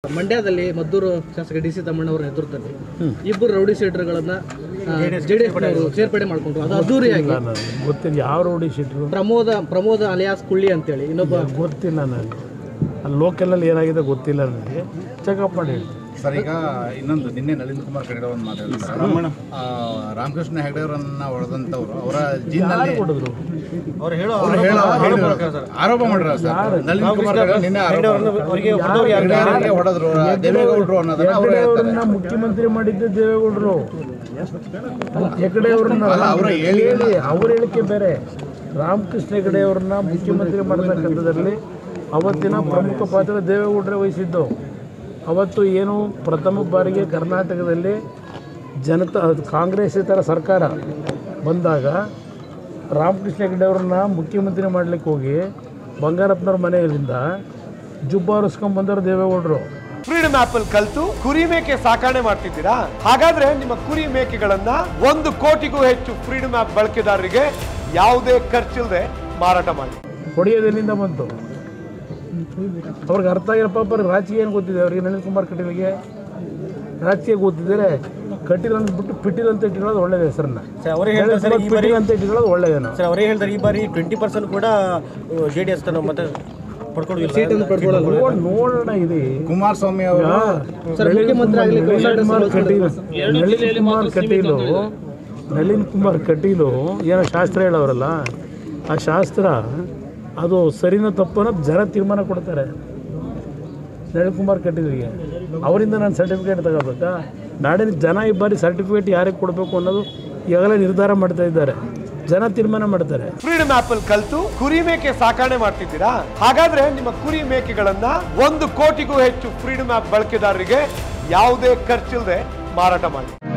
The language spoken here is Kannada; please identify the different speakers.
Speaker 1: ಮಂಡ್ಯದಲ್ಲಿ ಮದ್ದೂರು ಶಾಸಕ ಡಿ ಸಿ ತಮ್ಮಣ್ಣವರ ನೇತೃತ್ವದಲ್ಲಿ ಇಬ್ಬರು ರೌಡಿ ಶೀಟರ್ಗಳನ್ನ ಜೆಡಿಎಸ್ ಸೇರ್ಪಡೆ ಮಾಡಿಕೊಂಡ್ರು ಅದು ಅದ್ದೂರಿಯಾಗಿ
Speaker 2: ನಾನು ಗೊತ್ತಿಲ್ಲ ಯಾವ rowdy sheeter
Speaker 1: Pramod Pramod alias Kulli ಅಂತೇಳಿ ಇನ್ನೊಬ್ಬ
Speaker 2: ಗೊತ್ತಿಲ್ಲ ನನಗೆ ಅಲ್ಲಿ ಲೋಕಲಲ್ಲಿ ಏನಾಗಿದೆ ಗೊತ್ತಿಲ್ಲ ನನಗೆ ಚೆಕಪ್ ಮಾಡಿ ಹೇಳ್ತೀನಿ
Speaker 3: ಸರ್ ಈಗ ಇನ್ನೊಂದು ನಿನ್ನೆ ನಳಿನ್ ಕುಮಾರ್ ಕಡೆ ಒಂದು ಮಾತಾಡಿದ್ದಾರೆ ಆ, ರಾಮಕೃಷ್ಣ ಹೆಗಡೆ ಅವರನ್ನ ಹೊಡೆದಂತವ್ರು ಅವರ ಜೀನಲ್ಲಿ
Speaker 2: ಕೊಡಿದ್ರು
Speaker 3: ಅವ್ರು ಹೇಳೋ ಆರೋಪ ಮಾಡಿರ ಸರ್ ನಳಿನ್ ಕುಮಾರ್ ಕಡೆ ನಿನ್ನೆ ಆರೋಪ ಹೆಗಡೆ ಹೊಡೆದ್ರು ದೇವೇಗೌಡರು ಅನ್ನೋದನ್ನ ಅವರು ಹೇಳ್ತಾರೆ
Speaker 2: ಅವ್ರನ್ನ ಮುಖ್ಯಮಂತ್ರಿ ಮಾಡಿದ್ದೆ ದೇವೇಗೌಡರು ಹೆಗಡೆ ಅವ್ರನ್ನ
Speaker 3: ಅಲ್ಲ, ಅವ್ರ ಹೇಳಿ-
Speaker 2: ಹೇಳಿ ಅವ್ರ ಹೇಳಿಕೆ ಬೇರೆ ರಾಮಕೃಷ್ಣ ಹೆಗಡೆ ಅವ್ರನ್ನ ಮುಖ್ಯಮಂತ್ರಿ ಮಾಡತಕ್ಕಂಥದ್ರಲ್ಲಿ ಅವತ್ತಿನ ಪ್ರಮುಖ ಪಾತ್ರ ದೇವೇಗೌಡರೇ ವಹಿಸಿದ್ದು ಅವತ್ತು ಏನು ಪ್ರಥಮ ಬಾರಿಗೆ ಕರ್ನಾಟಕದಲ್ಲಿ ಜನತಾ ಕಾಂಗ್ರೆಸ್ಸೇತರ ಸರ್ಕಾರ ಬಂದಾಗ ರಾಮಕೃಷ್ಣ ಹೆಗಡೆ ಅವ್ರನ್ನ ಮುಖ್ಯಮಂತ್ರಿ ಮಾಡಲಿಕ್ಕೆ ಹೋಗಿ ಬಂಗಾರಪ್ಪನವ್ರ ಮನೆಯಿಂದ ಜುಬ್ಬ ಹೊರಿಸ್ಕೊಂಡ್ಬಂದವರು ದೇವೇಗೌಡರು
Speaker 4: ಫ್ರೀಡಮ್ ಆಪ್ ಅಲ್ಲಿ ಕಲ್ತು ಕುರಿ ಮೇಕೆ ಸಾಕಣೆ ಮಾಡ್ತಿದ್ದೀರಾ ಹಾಗಾದ್ರೆ ನಿಮ್ಮ ಕುರಿ ಮೇಕೆಗಳನ್ನ ಒಂದು ಕೋಟಿಗೂ ಹೆಚ್ಚು ಫ್ರೀಡಮ್ ಆಪ್ ಬಳಕೆದಾರರಿಗೆ ಯಾವುದೇ ಖರ್ಚಿಲ್ಲದೆ ಮಾರಾಟ ಮಾಡಿ
Speaker 2: ಹೊಡೆಯೋದೆಲ್ಲಿಂದ ಬಂತು ಅವ್ರಿಗೆ ಅರ್ಥ ಆಗಿರೋ ಪಾಪ ರಾಜಕೀಯ ಏನು ಗೊತ್ತಿದೆ ಅವ್ರಿಗೆ ನಳಿನ್ ಕುಮಾರ್ ಕಟೀಲ್ಗೆ ರಾಜಕೀಯ ಗೊತ್ತಿದ್ದಾರೆ ಕಟೀಲ್ ಅಂತ ಬಿಟ್ಟು ಪಿಟೀಲ್ ಅಂತ ಇಟ್ಟಿರೋದು ಒಳ್ಳೇದು ಹೆಸರನ್ನ
Speaker 5: ಅವರೇ ಹೇಳ್ತಾರೆ ಸರ್ ಈ ಬಾರಿ
Speaker 2: ಪಿಟೀಲ್ ಅಂತ ಇಟ್ಟಿರೋದು ಒಳ್ಳೇದೇನೋ
Speaker 5: ಸರ್ ಅವರೇ ಹೇಳ್ತಾರೆ ಈ ಬಾರಿ ಟ್ವೆಂಟಿ ಪರ್ಸೆಂಟ್ ಕೂಡ ಜೆ ಡಿ ಎಸ್ ಮತ್ತೆ ಪಡ್ಕೊಳ್ಳಿಲ್ಲ
Speaker 2: ನೋಡ್- ನೋಡೋಣ ಇದೆ
Speaker 3: ಕುಮಾರಸ್ವಾಮಿ ಅವರು
Speaker 2: ನಳಿನ್ ಕುಮಾರ್ ಕಟೀಲ್ ನಳಿನ್ ಕುಮಾರ್ ಕಟೀಲು ನಳಿನ್ ಕುಮಾರ್ ಕಟೀಲು ಏನೋ ಶಾಸ್ತ್ರ ಹೇಳೋರಲ್ಲ ಆ ಶಾಸ್ತ್ರ ಅದು ಸರಿನೋ ತಪ್ಪನೋ ಜನ ತೀರ್ಮಾನ ಕೊಡ್ತಾರೆ ನಳಿನ್ ಕುಮಾರ್ ಕಟೀಲ್ಗೆ ಅವರಿಂದ ನಾನು ಸರ್ಟಿಫಿಕೇಟ್ ತಗೋಬೇಕಾ ನಾಡಿನ ಜನ ಈ ಬಾರಿ ಸರ್ಟಿಫಿಕೇಟ್ ಯಾರಿಗೆ ಕೊಡಬೇಕು ಅನ್ನೋದು ಈಗಾಗಲೇ ನಿರ್ಧಾರ ಮಾಡ್ತಾ ಇದ್ದಾರೆ ಜನ ತೀರ್ಮಾನ ಮಾಡ್ತಾರೆ
Speaker 4: ಫ್ರೀಡಮ್ ಆಪ್ ಅಲ್ಲಿ ಕಲ್ತು ಕುರಿ ಮೇಕೆ ಸಾಕಣೆ ಮಾಡ್ತಿದ್ದೀರಾ ಹಾಗಾದ್ರೆ ನಿಮ್ಮ ಕುರಿ ಮೇಕೆಗಳನ್ನ ಒಂದು ಕೋಟಿಗೂ ಹೆಚ್ಚು ಫ್ರೀಡಮ್ ಆಪ್ ಬಳಕೆದಾರರಿಗೆ ಯಾವುದೇ ಖರ್ಚಿಲ್ಲದೆ ಮಾರಾಟ ಮಾಡಿ